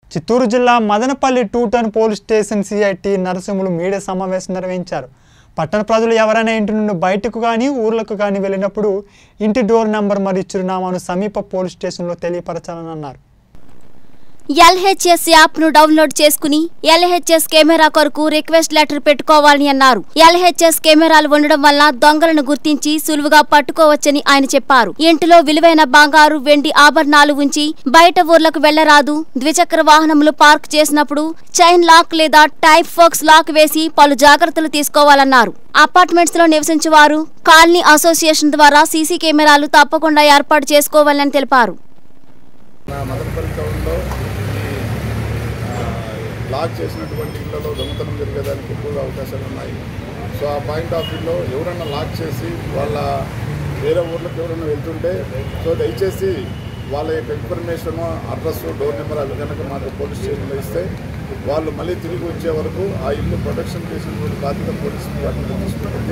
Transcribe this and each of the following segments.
చిత్తూరు జిల్లా Madanapalle two town police station CIT Narasimhulu media సమావేశం నిర్వహించారు పట్టణ ప్రజలు ఎవరైనా ఇంటి నుండి బయటకు కానీ ఊర్లకు కానీ వెళ్ళినప్పుడు ఇంటి డోర్ నంబర్ మరియు చిరునామాను సమీప పోలీస్ స్టేషన్లో తెలియపరచాలని అన్నారు ఎల్హెచ్ఎస్ యాప్ ను డౌన్లోడ్ చేసుకుని ఎల్హెచ్ఎస్ కెమెరా కొరకు రిక్వెస్ట్ లెటర్ పెట్టుకోవాలని అన్నారు ఎల్హెచ్ఎస్ కెమెరాలు ఉండడం వల్ల దొంగలను గుర్తించి సులువుగా పట్టుకోవచ్చని ఆయన చెప్పారు ఇంటిలో విలువైన బంగారు వెండి ఆభరణాలు ఉంచి బయట ఊర్లకు వెళ్లరాదు ద్విచక్ర వాహనములు పార్క్ చేసినప్పుడు చైన్ లాక్ లేదా టైప్ ఫోక్స్ లాక్ వేసి పలు జాగ్రత్తలు తీసుకోవాలన్నారు అపార్ట్మెంట్స్ లో నివసించేవారు కాలనీ అసోసియేషన్ ద్వారా సీసీ కెమెరాలు తప్పకుండా ఏర్పాటు చేసుకోవాలని తెలిపారు నా మదనపల్లి టౌన్లో ఈ ఆ, లాక్ చేసినటువంటి ఇళ్లలో దొంగతనం జరిగేదానికి ఎక్కువగా అవకాశాలు ఉన్నాయి సో ఆ పాయింట్ ఆఫ్ వ్యూలో ఎవరన్నా లాక్ చేసి వాళ్ళ వేరే ఊర్లకు ఎవరైనా వెళ్తుంటే సో దయచేసి వాళ్ళ యొక్క ఇన్ఫర్మేషన్ అడ్రస్ డోర్ నెంబర్ అవి కనుక మాకు పోలీస్ స్టేషన్లో ఇస్తే వాళ్ళు మళ్ళీ తిరిగి వచ్చే వరకు ఆ ఇల్లు ప్రొటెక్షన్ చేసినటువంటి బాధ్యత పోలీస్ డిపార్ట్మెంట్ తీసుకుంటుంది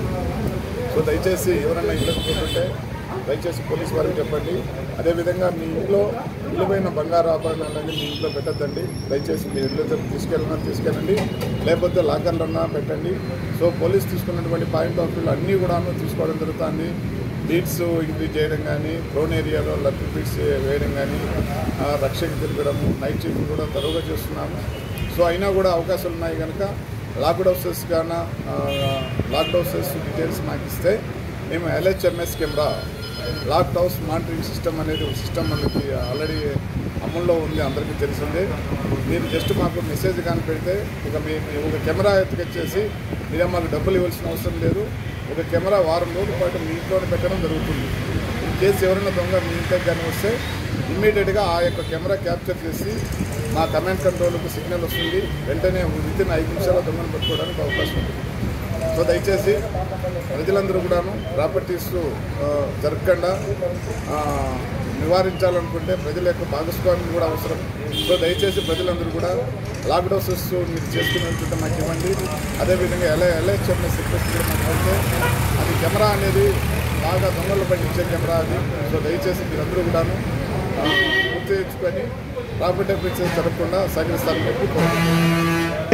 సో దయచేసి ఎవరైనా ఇళ్ళకు పోతుంటే దయచేసి పోలీస్ వారికి చెప్పండి అదేవిధంగా మీ ఇంట్లో విలువైన బంగారు ఆభరణాలన్నీ మీ ఇంట్లో పెట్టద్దండి దయచేసి మీ ఇల్లు తీసుకెళ్ళినా తీసుకెళ్ళండి లేకపోతే లాకర్లన్నా పెట్టండి సో పోలీస్ తీసుకున్నటువంటి పాయింట్ ఆఫ్ వ్యూలో అన్నీ కూడాను తీసుకోవడం జరుగుతుంది బీట్స్ ఇంక్రీజ్ చేయడం కానీ డ్రోన్ ఏరియాలో లర్క్ బీట్స్ వేయడం కానీ ఆ, రక్షక తిరగడం నైట్ షిఫ్ట్ కూడా తరువుగా చేస్తున్నాము సో అయినా కూడా అవకాశాలు ఉన్నాయి కనుక లాక్డ్ హౌసెస్ గాన లాక్డ్ హౌసెస్ డీటెయిల్స్ మాకు ఇస్తే మేము LHMS camera locked house monitoring system అనేది ఒక సిస్టమ్ మనకి ఆల్రెడీ అమల్లో ఉంది అందరికీ తెలిసిందే మీరు జస్ట్ మాకు మెసేజ్ కానీ పెడితే ఇక మీ మీ ఒక కెమెరా ఎత్తుకొచ్చేసి మీరే మాకు డబ్బులు ఇవ్వాల్సిన అవసరం లేదు ఒక కెమెరా వారం రోజుల పాటు మీ ఇంట్లోనే పెట్టడం జరుగుతుంది ఇన్ కేసు ఎవరైనా దొంగ మీ ఇంటికి కానీ వస్తే ఇమ్మీడియట్గా ఆ యొక్క కెమెరా క్యాప్చర్ చేసి మా కమాండ్ కంట్రోల్కు సిగ్నల్ వస్తుంది వెంటనే విత్ ఇన్ ఐదు నిమిషాల్లో దొంగను పట్టుకోవడానికి అవకాశం ఉంటుంది సో దయచేసి ప్రజలందరూ కూడాను ప్రాపర్టీస్ జరగకుండా ఆ, నివారించాలనుకుంటే ప్రజల యొక్క భాగస్వామ్యం కూడా అవసరం సో దయచేసి ప్రజలందరూ కూడా లాక్ డౌసెస్ మీరు చేసుకున్నట్టు మాకు ఇవ్వండి అదేవిధంగా ఎలా ఎల్హెచ్ఎంఎస్ రిక్వెస్ట్ కూడా మాకు అయితే అది కెమెరా అనేది బాగా దొంగలు పండించే కెమెరా అది సో దయచేసి మీరందరూ కూడాను ఆ, గుర్తు తెచ్చుకొని ప్రాపర్టీ అఫెన్సెస్ జరగకుండా సహకరిస్తారని చెప్పి కోరుతున్నాను